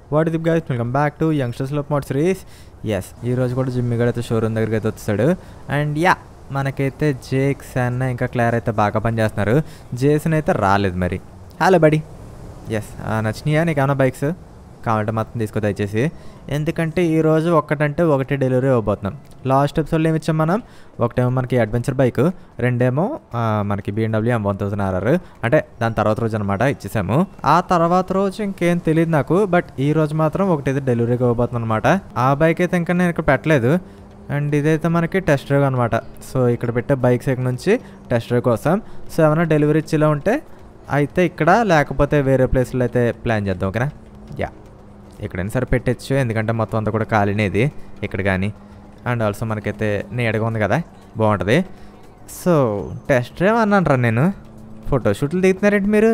What the guys welcome back to యంగ్స్టర్స్ లో mode series yes ఈ రోజు కూడా జిమ్మి గడ్ అయితే షోరూమ్ దగ్గరికి అయితే వచ్చాడు అండ్ యా మనకైతే జేక్స్ అన్న ఇంకా క్లార్ అయితే బాగా పనిచేస్తున్నారు జేసన్ అయితే రాలేదు మరి హలో బడి ఎస్ నచ్చినాయా నీకు ఏమైనా బైక్స్ కావాలంటే మొత్తం తీసుకో దయచేసి ఎందుకంటే ఈరోజు ఒక్కటంటే ఒకటి డెలివరీ ఇవ్వబోతున్నాం లాస్ట్ ఎపిసోడ్లో ఏమి ఇచ్చాం మనం ఒకటేమో మనకి అడ్వెంచర్ బైక్ రెండేమో ఆ, మనకి BMW M one thousand RR అంటే దాని తర్వాత రోజు అనమాట ఇచ్చేసాము ఆ తర్వాత రోజు ఇంకేం తెలియదు నాకు బట్ ఈ రోజు మాత్రం ఒకటైతే డెలివరీకి ఇవ్వబోతున్నాం అనమాట ఆ బైక్ అయితే ఇంకా నేను ఇక్కడ పెట్టలేదు అండ్ ఇదైతే మనకి టెస్ట్ డ్రైవ్ అనమాట సో ఇక్కడ పెట్టే బైక్స్ ఇక్కడ నుంచి టెస్ట్ డ్రైవ్ కోసం సో ఏమైనా డెలివరీ ఇచ్చేలా ఉంటే అయితే ఇక్కడ లేకపోతే వేరే ప్లేస్లో అయితే ప్లాన్ చేద్దాం ఓకేనా యా ఎక్కడైనా సరే పెట్టచ్చు ఎందుకంటే మొత్తం అంతా కూడా ఖాళీనేది ఇక్కడ కానీ అండ్ ఆల్సో మనకైతే నీడగా ఉంది కదా బాగుంటుంది సో టెస్ట్ డ్రైవ్ అన్నాను రా నేను ఫోటో షూట్లు దిగుతున్నారేంటి మీరు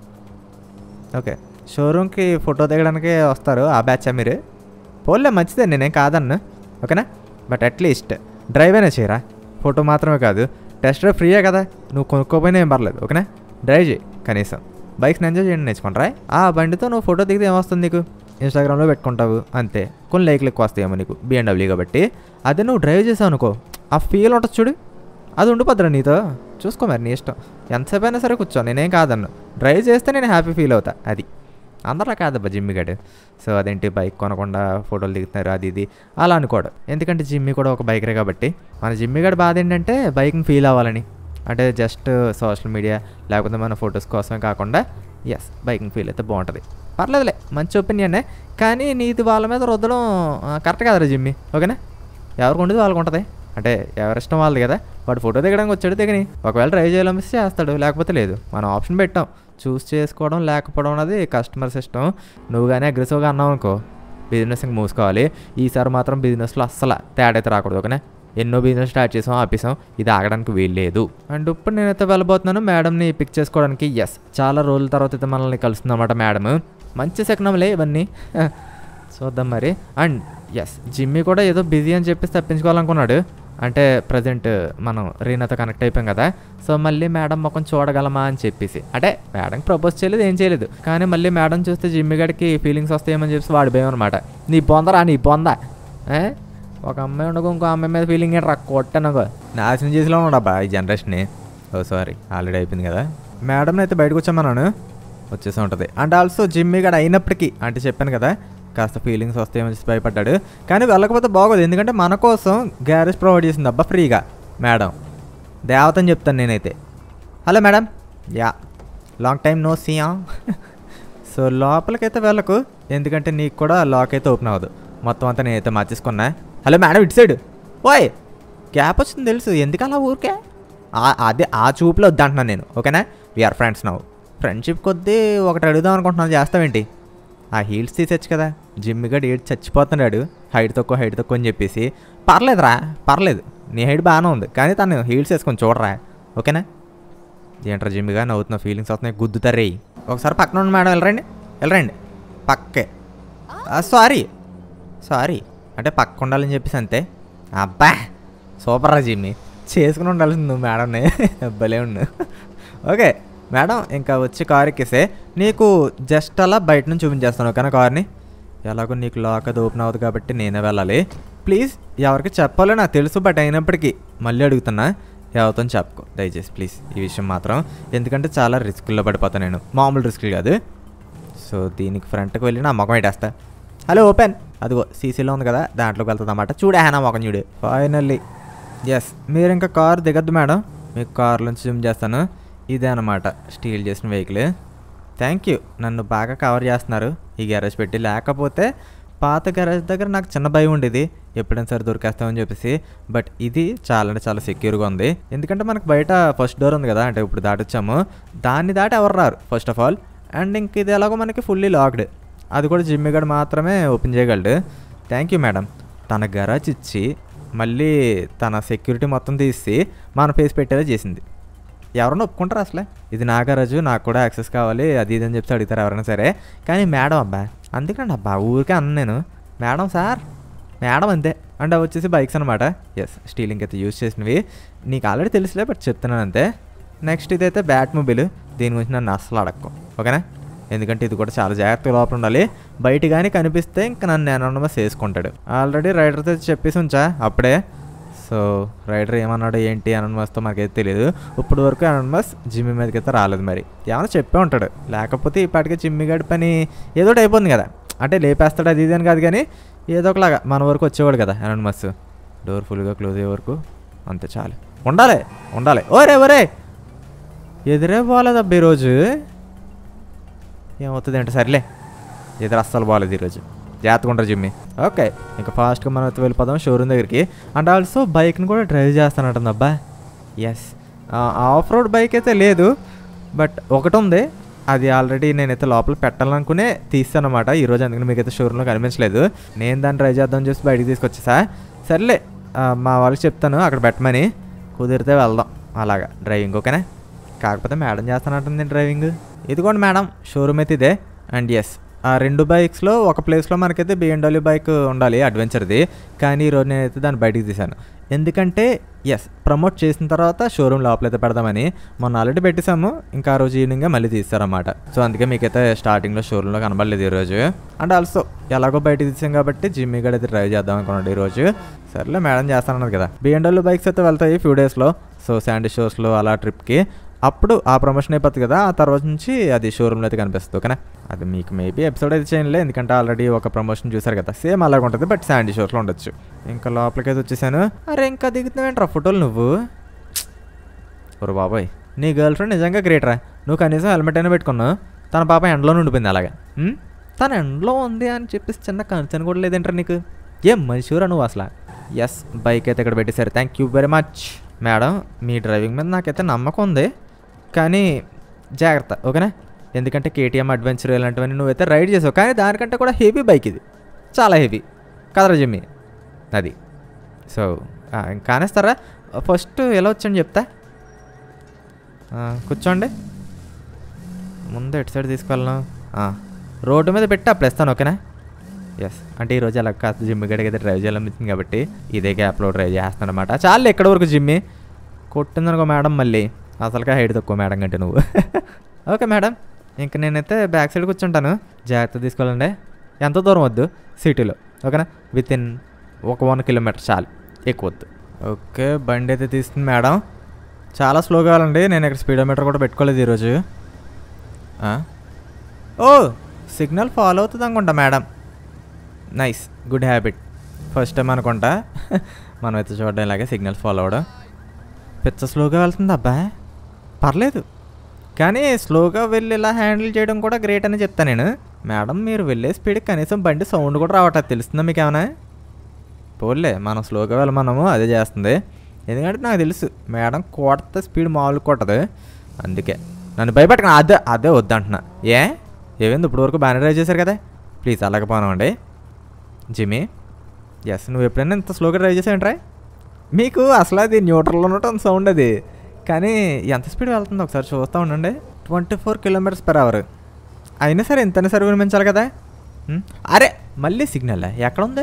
ఓకే షోరూమ్కి ఫోటో దిగడానికి వస్తారు ఆ బ్యాచా మీరు పోలే మంచిదే నేనేం కాదన్ను ఓకేనా బట్ అట్లీస్ట్ డ్రైవ్ అయినా చేయరా ఫోటో మాత్రమే కాదు టెస్ట్ డ్రైవ్ ఫ్రీయే కదా నువ్వు కొనుక్కోపోయినా ఏం పర్లేదు ఓకేనా డ్రైవ్ చేయి కనీసం బైక్స్ని ఎంజాయ్ చేయండి నేర్చుకుంటారా ఆ బండితో నువ్వు ఫోటో దిగితే ఏమొస్తుంది నీకు ఇన్స్టాగ్రామ్లో పెట్టుకుంటావు అంతే కొన్ని లైక్లు ఎక్కువ వస్తాయేమో నీకు బిఎండబ్ల్యూ కాబట్టి అదే నువ్వు డ్రైవ్ చేసావు అనుకో ఆ ఫీల్ ఉంటుంది చూడు అది ఉండిపోద్దురా నీతో చూసుకో మరి నీ ఇష్టం ఎంతసేపు అయినా సరే కూర్చో నేనేం కాదన్ను డ్రైవ్ చేస్తే నేను హ్యాపీ ఫీల్ అవుతా అది అందరూ కాదబ్బా జిమ్మి గడు సో అదేంటి బైక్ కొనకుండా ఫోటోలు దిగుతున్నారు అది ఇది అలా అనుకోడు ఎందుకంటే జిమ్మి కూడా ఒక బైకరే కాబట్టి మన జిమ్మి గడి బాధ ఏంటంటే బైక్ని ఫీల్ అవ్వాలని అంటే జస్ట్ సోషల్ మీడియా లేకపోతే మన ఫొటోస్ కోసమే కాకుండా ఎస్ బైకింగ్ ఫీల్ అయితే బాగుంటుంది పర్లేదులే మంచి ఒపీనియనే కానీ నీది వాళ్ళ మీద రుద్దడం కరెక్ట్ కదరా జిమ్మి ఓకేనా ఎవరికి ఉండేది వాళ్ళకి ఉంటుంది అంటే ఎవరిష్టం వాళ్ళది కదా వాడు ఫోటో దిగడానికి వచ్చాడు దిగని ఒకవేళ డ్రైవ్ చేయాలనిపిస్తే చేస్తాడు లేకపోతే లేదు మనం ఆప్షన్ పెట్టాం చూస్ చేసుకోవడం లేకపోవడం అనేది కస్టమర్ సిస్టమ్ నువ్వు కానీ అగ్రెసివ్గా అన్నావు అనుకో బిజినెస్ ఇంక మూసుకోవాలి ఈసారి మాత్రం బిజినెస్లో అస్సలు తేడా అయితే రాకూడదు ఓకేనా ఎన్నో బిజినెస్ స్టార్ట్ చేసాం ఆపేసాం ఇది ఆగడానికి వీల్లేదు అండ్ ఇప్పుడు నేనైతే వెళ్ళబోతున్నాను మేడంని పిక్ చేసుకోవడానికి ఎస్ చాలా రోజుల తర్వాత అయితే మనల్ని కలుస్తుందన్నమాట మేడం మంచి శకనంలే ఇవన్నీ చూద్దాం మరి అండ్ ఎస్ జిమ్మీ కూడా ఏదో బిజీ అని చెప్పేసి తప్పించుకోవాలనుకున్నాడు అంటే ప్రజెంట్ మనం రీనాతో కనెక్ట్ అయిపోయాం కదా సో మళ్ళీ మేడం ముఖం చూడగలమా అని చెప్పేసి అంటే మేడం ప్రపోజ్ చేయలేదు ఏం చేయలేదు కానీ మళ్ళీ మేడం చూస్తే జిమ్మి గడికి ఫీలింగ్స్ వస్తాయేమని చెప్పేసి వాడి భయం అనమాట నీ బొందరా నీ బొంద ఏ? ఒక అమ్మాయి ఉండకు ఇంకో అమ్మాయి మీద ఫీలింగ్ ఏంటి రా కొట్టనగో నాశనం చేసేలా ఉన్నాడబ్బా ఈ జనరేషన్ని ఓ సారీ ఆల్రెడీ అయిపోయింది కదా మేడంని అయితే బయటకు వచ్చామన్నాను వచ్చేసి ఉంటుంది అండ్ ఆల్సో జిమ్మి గడ అయినప్పటికీ అంటే చెప్పాను కదా కాస్త ఫీలింగ్స్ వస్తాయేమని చెప్పి భయపడ్డాడు కానీ వెళ్ళకపోతే బాగోదు ఎందుకంటే మన కోసం గ్యారేజ్ ప్రొవైడ్ చేసింది అబ్బా ఫ్రీగా మేడం దేవత అని చెప్తాను నేనైతే hello madam ya long time no see ya so లోపలికైతే వెళ్ళకు ఎందుకంటే నీకు కూడా లాక్ అయితే ఓపెన్ అవ్వదు మొత్తం అంతా నేనైతే మార్చేసుకున్నా హలో మేడం ఇటు సైడ్ ఓయ్ గ్యాప్ వచ్చింది తెలుసు ఎందుకు అలా ఊరికే ఆ- అదే ఆ చూపులో వద్దంటున్నాను నేను ఓకేనా వీఆర్ ఫ్రెండ్స్ నవ్వు ఫ్రెండ్షిప్ కొద్దీ ఒకటి అడుగుదాం అనుకుంటున్నాను చేస్తావేంటి ఆ హీల్స్ తీసేచ్చు కదా జిమ్ గడ్ ఏడు చచ్చిపోతున్నాడు హైట్ తక్కువ హైట్ తక్కువ అని చెప్పేసి పర్లేదురా పర్లేదు నీ హైట్ బాగానే ఉంది కానీ తను హీల్స్ వేసుకొని చూడరా ఓకేనా ఏంట్రా జిమ్మిగా నవ్వుతున్న ఫీలింగ్స్ వస్తున్నాయి గుద్దుతారే ఒకసారి పక్కన ఉండి మేడం వెళ్ళరండి వెళ్ళరండి పక్కే సారీ సారీ అంటే పక్క ఉండాలని చెప్పేసి అంతే అబ్బా సూపర్ రా జిమ్మి చేసుకుని ఉండాల్సింది నువ్వు మేడంని భలే ఉండు ఓకే మేడం ఇంకా వచ్చి కార్ ఎక్కేసే నీకు జస్ట్ అలా బయట నుంచి చూపించేస్తాను ఓకేనా కార్ని ఎలాగో నీకు లాక్ అది ఓపెన్ అవ్వదు కాబట్టి నేనే వెళ్ళాలి ప్లీజ్ ఎవరికి చెప్పాలో నాకు తెలుసు బట్ అయినప్పటికీ మళ్ళీ అడుగుతున్నా ఎవరితో చెప్పుకో దయచేసి ప్లీజ్ ఈ విషయం మాత్రం ఎందుకంటే చాలా రిస్కుల్లో పడిపోతాను నేను మామూలు రిస్కులు కాదు సో దీనికి ఫ్రంట్కి వెళ్ళి నా మొఖం పెట్టేస్తా హలో ఓపెన్ అదిగో సీసీలో ఉంది కదా దాంట్లోకి వెళ్తుంది అన్నమాట చూడే నా మొఖం చూడు ఫైనల్లీ ఎస్ మీరు ఇంకా కార్ దిగద్దు మేడం మీకు కార్ నుంచి జూమ్ చేస్తాను ఇదే అనమాట స్టీల్ చేసిన వెహికల్ థ్యాంక్ యూ నన్ను బాగా కవర్ చేస్తున్నారు ఈ గ్యారేజ్ పెట్టి లేకపోతే పాత గ్యారేజ్ దగ్గర నాకు చిన్న భయం ఉండేది ఎప్పుడైనా సరే దొరికేస్తామని చెప్పేసి బట్ ఇది చాలా అంటే చాలా సెక్యూర్గా ఉంది ఎందుకంటే మనకు బయట ఫస్ట్ డోర్ ఉంది కదా అంటే ఇప్పుడు దాటొచ్చాము దాన్ని దాటి ఎవరు రారు ఫస్ట్ ఆఫ్ ఆల్ అండ్ ఇంక ఇది ఎలాగో మనకి ఫుల్లీ లాక్డ్ అది కూడా జిమ్మి గడ్ మాత్రమే ఓపెన్ చేయగలడు థ్యాంక్ యూ మేడం తన గరాజ్ ఇచ్చి మళ్ళీ తన సెక్యూరిటీ మొత్తం తీసి మన ఫేస్ పెట్టేలా చేసింది ఎవరన్నా ఒప్పుకుంటారు అసలే ఇది నా గరాజు నాకు కూడా యాక్సెస్ కావాలి అది ఇది అని చెప్పి అడుగుతారు ఎవరైనా సరే కానీ మేడం అబ్బా అందుకండి అబ్బా ఊరికే అన్న నేను మేడం సార్ మేడం అంతే అండ్ అవి వచ్చేసి బైక్స్ అనమాట ఎస్ స్టీలింగ్ అయితే యూజ్ చేసినవి నీకు ఆల్రెడీ తెలుసులే బట్ చెప్తున్నాను అంతే నెక్స్ట్ ఇదైతే బ్యాట్ మొబైల్ దీని గురించి నన్ను అస్సలు అడక్కం ఓకేనా ఎందుకంటే ఇది కూడా చాలా జాగ్రత్తగా లోపల ఉండాలి బయట కానీ కనిపిస్తే ఇంకా నన్ను అనోనమస్ వేసుకుంటాడు ఆల్రెడీ రైడర్తో చెప్పేసి ఉంచా అప్పుడే సో రైడర్ ఏమన్నాడు ఏంటి అనన్మస్తో మనకైతే తెలియదు ఇప్పుడు వరకు అనన్మస్ జిమ్మి మీదకి అయితే రాలేదు మరి ఏమైనా చెప్పే ఉంటాడు లేకపోతే ఇప్పటికే జిమ్మి గడి పని ఏదో ఒకటి అయిపోతుంది కదా అంటే లేపేస్తాడు అది ఇది అని కాదు కానీ ఏదో ఒకలాగా మన వరకు వచ్చేవాడు కదా అనన్మస్ డోర్ ఫుల్గా క్లోజ్ అయ్యే వరకు అంతే చాలు ఉండాలి ఉండాలి ఓరే ఓరే ఎదురే పోలేదబ్బా ఈరోజు ఏమవుతుంది అంటే సర్లే ఎదురు అస్సలు బాగాలేదు ఈరోజు జాగ్రత్తగా ఉంటారు జిమ్మి ఓకే ఇంకా ఫాస్ట్గా మనం అయితే వెళ్ళిపోదాం షోరూమ్ దగ్గరికి అండ్ ఆల్సో బైక్ని కూడా డ్రైవ్ చేస్తానంటుంది అబ్బా ఎస్ ఆఫ్ రోడ్ బైక్ అయితే లేదు బట్ ఒకటి ఉంది అది ఆల్రెడీ నేనైతే లోపల పెట్టాలనుకునే తీస్తాను అనమాట ఈరోజు అందుకని మీకైతే షోరూంలో కనిపించలేదు నేను దాన్ని ట్రై చేద్దాం చూసి బయటికి తీసుకొచ్చేసా సర్లే ఆ, మా వాళ్ళకి చెప్తాను అక్కడ పెట్టమని కుదిరితే వెళ్దాం అలాగా డ్రైవింగ్ ఓకేనా కాకపోతే మేడం చేస్తానంటుంది డ్రైవింగ్ ఇదిగోండి మేడం షోరూమ్ అయితే ఇదే అండ్ ఎస్ ఆ రెండు బైక్స్లో ఒక ప్లేస్లో మనకైతే బిఎండబ్ల్యూ బైక్ ఉండాలి అడ్వెంచర్ది కానీ ఈరోజు నేనైతే దాన్ని బయటికి తీశాను ఎందుకంటే ఎస్ ప్రమోట్ చేసిన తర్వాత షోరూమ్ లోపలైతే పెడదామని మొన్న ఆల్రెడీ పెట్టేశాము ఇంకా ఆ రోజు ఈవినింగే మళ్ళీ తీస్తారన్నమాట సో అందుకే మీకైతే స్టార్టింగ్లో షోరూంలో కనబడలేదు ఈరోజు అండ్ ఆల్సో ఎలాగో బయట తీసాం కాబట్టి జిమ్మీ గడ అయితే డ్రైవ్ చేద్దాం అనుకున్నాడు ఈరోజు సర్లే మేడం చేస్తానన్నది కదా బిఎండబ్ల్యూ బైక్స్ అయితే వెళ్తాయి ఫ్యూ డేస్లో సో శాండీ షోస్లో అలా ట్రిప్కి అప్పుడు ఆ ప్రమోషన్ అయిపోతుంది కదా ఆ తర్వాత నుంచి అది షోరూమ్లో అయితే కనిపిస్తుంది ఓకేనా అది మీకు మేబీ ఎపిసోడ్ అయితే చేయలే ఎందుకంటే ఆల్రెడీ ఒక ప్రమోషన్ చూసారు కదా సేమ్ అలాగే ఉంటుంది బట్ శాండీ షోస్లో ఉండొచ్చు ఇంకా లోపలికి అయితే వచ్చేసాను అరే ఇంకా దిగుతున్నావేంట్రా ఫోటోలు నువ్వు ఒరు బాబాయ్ నీ గర్ల్ ఫ్రెండ్ నిజంగా గ్రేట్ రా నువ్వు కనీసం హెల్మెట్ అయినా పెట్టుకున్నావు తన పాప ఎండలో ఉండిపోయింది అలాగా ఉమ్? తన ఎండలో ఉంది అని చెప్పేసి చిన్న కన్సర్న్ కూడా లేదంటారా నీకు ఏం మనిషిరా నువ్వు అసలు ఎస్ బైక్ అయితే ఇక్కడ పెట్టేశారు thank you very much madam మీ డ్రైవింగ్ మీద నాకైతే నమ్మకం ఉంది కానీ జాగ్రత్త ఓకేనా ఎందుకంటే కేటీఎం అడ్వెంచర్ ఇలాంటివన్నీ నువ్వైతే రైడ్ చేసావు కానీ దానికంటే కూడా హెవీ బైక్ ఇది చాలా హెవీ కదరా జిమ్మి అది సో కానేస్తారా ఫస్ట్ ఎలా వచ్చాను చెప్తా ఆ, కూర్చోండి ముందు ఎటు సైడ్ తీసుకెళ్ళను ఆ, రోడ్డు మీద పెట్టి అప్పుడు ఇస్తాను ఓకేనా ఎస్ అంటే ఈరోజు అలా కాస్త జిమ్ గడికి అయితే డ్రైవ్ చేయాలనిపించింది కాబట్టి ఇదే గ్యాప్లో డ్రైవ్ చేస్తాను అనమాట చాలు ఎక్కడ వరకు జిమ్మి కొట్టిందనుకో మేడం మళ్ళీ అసలుగా హైట్ తక్కువ మేడం కంటే నువ్వు ఓకే మేడం ఇంక నేనైతే బ్యాక్ సైడ్ కూర్చుంటాను జాగ్రత్త తీసుకోవాలండి ఎంత దూరం వద్దు సిటీలో ఓకేనా విత్ ఇన్ ఒక వన్ కిలోమీటర్ చాలు ఎక్కువ వద్దు ఓకే బండి అయితే తీస్తుంది మేడం చాలా స్లోగా కావాలండి నేను ఇక్కడ స్పీడోమీటర్ కూడా పెట్టుకోలేదు ఈరోజు ఆ? ఓ సిగ్నల్ ఫాలో అవుతుంది అనుకుంటా madam nice good habit first time అనుకుంటా మనం అయితే చూడడం ఇలాగే సిగ్నల్స్ ఫాలో అవ్వడం పిచ్చ స్లోగా వెళ్తుంది అబ్బా పర్లేదు కానీ స్లోగా వెళ్ళి ఇలా హ్యాండిల్ చేయడం కూడా గ్రేట్ అని చెప్తాను నేను మేడం మీరు వెళ్ళే స్పీడ్ కనీసం బండి సౌండ్ కూడా రావట్లేదు తెలుస్తుందా మీకు ఏమైనా పోలే మనం స్లోగా వెళ్ళమన్నాము అదే చేస్తుంది ఎందుకంటే నాకు తెలుసు మేడం కొడత స్పీడ్ మామూలు కొట్టదు అందుకే నన్ను భయపెట్టక అదే అదే వద్దంటున్నా ఏ ఏమైంది ఇప్పుడు వరకు బాగానే డ్రైవ్ చేశారు కదా ప్లీజ్ అలాగే పోనామండి జిమీ ఎస్ నువ్వు ఎప్పుడైనా ఇంత స్లోగా డ్రైవ్ చేసావంట్రా మీకు అసలు అది న్యూట్రల్లో ఉన్నట్టు సౌండ్ అది కానీ ఎంత స్పీడ్ వెళ్తుందో ఒకసారి చూస్తూ ఉండండి twenty four kilometres per hour అయినా సరే ఇంతనే సరే వినిపించాలి కదా ఉమ్, అరే మళ్ళీ సిగ్నల్ ఎక్కడ ఉంది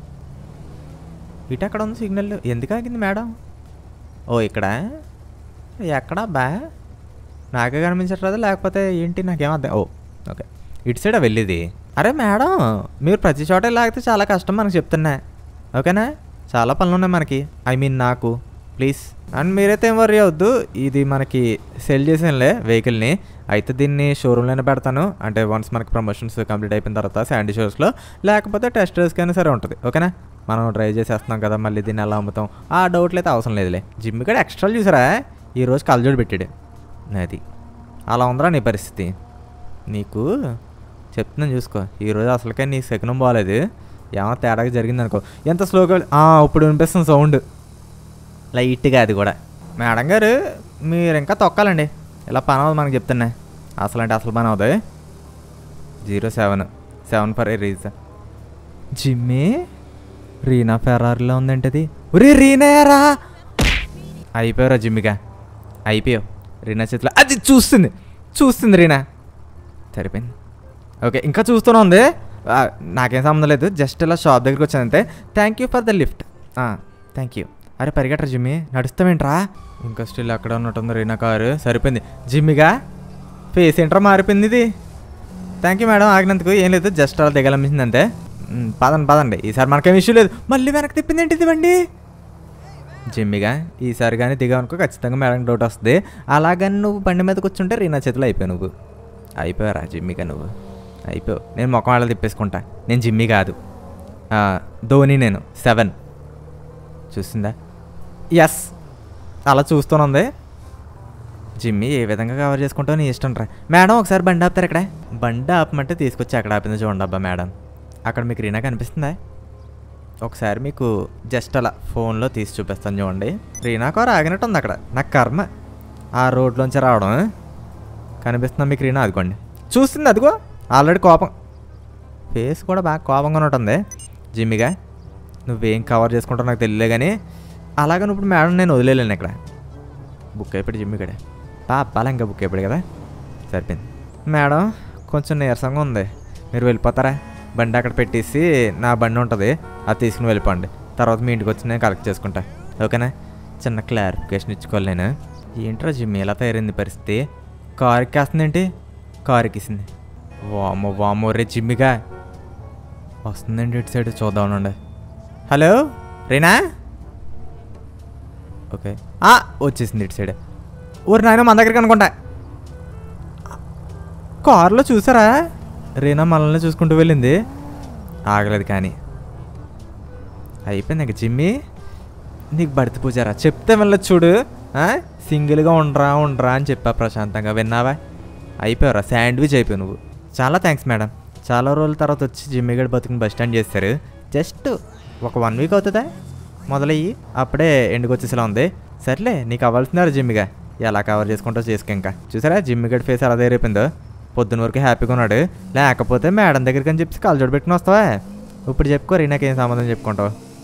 ఇటు ఎక్కడ ఉంది సిగ్నల్ ఎందుకు ఆగింది మేడం ఓ ఇక్కడ ఎక్కడా బా నాకే కనిపించట్లేదు లేకపోతే ఏంటి నాకేం అర్థం ఓ ఓకే ఇటు సైడ్ వెళ్ళేది అరే మేడం మీరు ప్రతి చోట లాగితే చాలా కష్టం మనకు చెప్తున్నా ఓకేనా చాలా పనులు ఉన్నాయి మనకి ఐ మీన్ నాకు ప్లీజ్ అండ్ మీరైతే ఏం వరీ అవద్దు ఇది మనకి సెల్ చేసానులే వెహికల్ని అయితే దీన్ని షోరూమ్లోనే పెడతాను అంటే వన్స్ మనకి ప్రమోషన్స్ కంప్లీట్ అయిపోయిన తర్వాత శాండీ షోస్లో లేకపోతే టెస్ట్ అయినా సరే ఉంటుంది ఓకేనా మనం డ్రైవ్ చేసేస్తున్నాం కదా మళ్ళీ దీన్ని ఎలా అమ్ముతాం ఆ డౌట్లు అయితే అవసరం లేదులే జిమ్ కూడా ఎక్స్ట్రా చూసారా ఈరోజు కలజోడు పెట్టాడు అది అలా ఉందిరా నీ పరిస్థితి నీకు చెప్తున్నాను చూసుకో ఈరోజు అసలుకే నీ శకునం బాగాలేదు ఏమైనా తేడాగా జరిగింది అనుకో ఎంత స్లోగా వెళ్ళి- ఆ, ఇప్పుడు వినిపిస్తుంది సౌండ్ లైట్గా అది కూడా మేడం గారు మీరు ఇంకా తొక్కాలండి ఇలా పని అవ్వదు మనకు చెప్తున్నా అసలు అంటే అసలు పని అవుతుంది zero seven seven for a reason Jimmy Reena ఫెరారీలో ఉందంటది ఒరే రీనాయారా అయిపోయారా జిమ్మిగా అయిపోయావు రీనా చేతిలో అది చూస్తుంది చూస్తుంది రీనా సరిపోయింది ఓకే ఇంకా చూస్తూనే ఉంది ఆ, నాకేం సంబంధం లేదు జస్ట్ ఇలా షాప్ దగ్గరికి వచ్చానంతే thank you for the lift thank you అరే పరిగెట్టరా జిమ్మి నడుస్తావేంట్రా ఇంకా స్టిల్ అక్కడ ఉన్నట్టుంది రీనా కారు సరిపోయింది జిమ్మిగా ఫేస్ ఏంట్రా మారిపోయింది ఇది థ్యాంక్ యూ మేడం ఆగినందుకు ఏం లేదు జస్ట్ అలా దిగాలనిపించింది అంతే మ్, పదండి పదండి ఈసారి మనకేం ఇష్యూ లేదు మళ్ళీ వెనక్కి తిప్పింది ఏంటి ఇది బండి జిమ్మిగా ఈసారి కానీ దిగావనుకో ఖచ్చితంగా మేడం డౌట్ వస్తుంది అలాగని నువ్వు బండి మీద కూర్చుంటే రీనా చేతిలో అయిపోయావు నువ్వు అయిపోయారా జిమ్మిగా నువ్వు అయిపోయావు నేను ముఖం వాళ్ళ తిప్పేసుకుంటా నేను జిమ్మి కాదు ఆ, ధోని నేను సెవెన్ చూసిందా ఎస్ అలా చూస్తూనుంది జిమ్మి ఏ విధంగా కవర్ చేసుకుంటావు నీ ఇష్టం రా మేడం ఒకసారి బండి ఆపుతారు ఇక్కడ బండి ఆపమంటే తీసుకొచ్చి అక్కడ ఆపింది చూడండి అబ్బా మేడం అక్కడ మీకు రీనా కనిపిస్తుందా ఒకసారి మీకు జస్ట్ అలా ఫోన్లో తీసి చూపిస్తాను చూడండి రీనా కార్ ఆగినట్టు ఉంది అక్కడ నాకు కర్మ ఆ రోడ్లోంచి రావడం కనిపిస్తుందా మీకు రీనా అదిగోండి చూస్తుంది అదిగో ఆల్రెడీ కోపం ఫేస్ కూడా బాగా కోపంగా ఉంటుంది జిమ్మిగా నువ్వేం కవర్ చేసుకుంటావు నాకు తెలియలే కానీ అలాగని ఇప్పుడు మేడం నేను వదిలేలేను ఇక్కడ బుక్ అయిపోయి జిమ్ ఇక్కడ పాపాల ఇంకా బుక్ అయిపోయాడు కదా సరిపోయింది మేడం కొంచెం నీరసంగా ఉంది మీరు వెళ్ళిపోతారా బండి అక్కడ పెట్టేసి నా బండి ఉంటుంది అది తీసుకుని వెళ్ళిపోండి తర్వాత మీ ఇంటికి వచ్చి నేను కలెక్ట్ చేసుకుంటా ఓకేనా చిన్న క్లారిఫికేషన్ ఇచ్చుకోవాలి నేను ఏంట్రా జిమ్ ఎలా తయారైంది పరిస్థితి కారు ఎక్కేస్తుంది ఏంటి కారు ఎక్కేసింది వామో వామో రే జిమ్మిగా వస్తుందండి ఇటు సైడ్ చూద్దాం ఉండండి హలో రీనా ఓకే ఆ, వచ్చేసింది ఇటు సైడ్ ఊరి నాయన మన దగ్గరికి అనుకుంటా కారులో చూసారా రీనా మనల్ని చూసుకుంటూ వెళ్ళింది ఆగలేదు కానీ అయిపోయింది ఇంక జిమ్మి నీకు భర్తీ పూజారా చెప్తే వెళ్ళదు చూడు ఆ? సింగిల్గా ఉండరా ఉండరా అని చెప్పా ప్రశాంతంగా విన్నావా అయిపోయారా శాండ్విచ్ అయిపోయావు నువ్వు చాలా థ్యాంక్స్ మేడం చాలా రోజుల తర్వాత వచ్చి జిమ్మిగడ్ బతుకుని బస్ స్టాండ్ చేస్తారు జస్ట్ ఒక వన్ వీక్ అవుతుందా మొదలయ్యి అప్పుడే ఎండుకు వచ్చేసేలా ఉంది సర్లే నీకు అవ్వాల్సినారు జిమ్మిగా ఎలా కవర్ చేసుకుంటావు చేసుకో ఇంకా చూసారా జిమ్మిగడ్ ఫేస్ ఎలా తయారైపోయిందో పొద్దున వరకు హ్యాపీగా ఉన్నాడు లేకపోతే మేడం దగ్గరికి అని చెప్పి కాలు పెట్టుకుని వస్తావా ఇప్పుడు చెప్పుకో రీనాకి ఏం సంబంధం చెప్పుకుంటావు